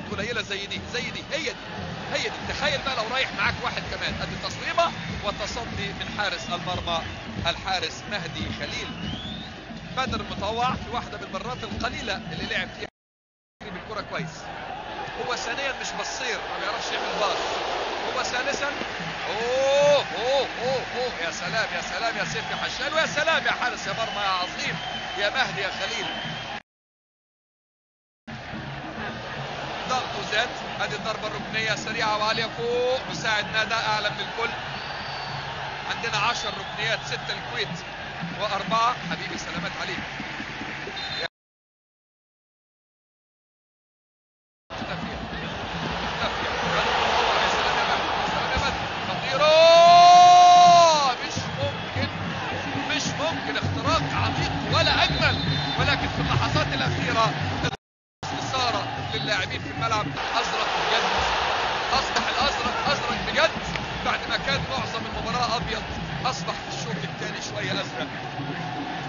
فرصات قليله زي دي زي دي هي دي هي دي تخيل بقى لو رايح معاك واحد كمان ادي تصويبه والتصدي من حارس المرمى الحارس مهدي خليل بدر المطوع في واحده من المرات القليله اللي لعب فيها بالكره كويس هو ثانيا مش بصير ما بيعرفش يعمل باص هو ثالثا اوه اوه اوه اوه يا سلام يا سلام يا سيف يا حشان ويا سلام يا حارس يا مرمى يا عظيم يا مهدي يا خليل ضغط زاد ادي الضربه الركنيه سريعه وعاليه فوق مساعد نادى اعلى من الكل عندنا 10 ركنيات ستة الكويت وأربعة حبيبي سلامات عليك اختفي اختفي يا سلام يا بدر يا سلام يا بدر خطيرة مش ممكن مش ممكن اختراق عميق ولا أجمل ولكن في اللحظات الأخيرة إثارة للاعبين في الملعب أزرق بجد أصبح الأزرق أزرق بجد بعد ما كان معظم المباراة أبيض أصبح في الشوط الثاني شوية أزرق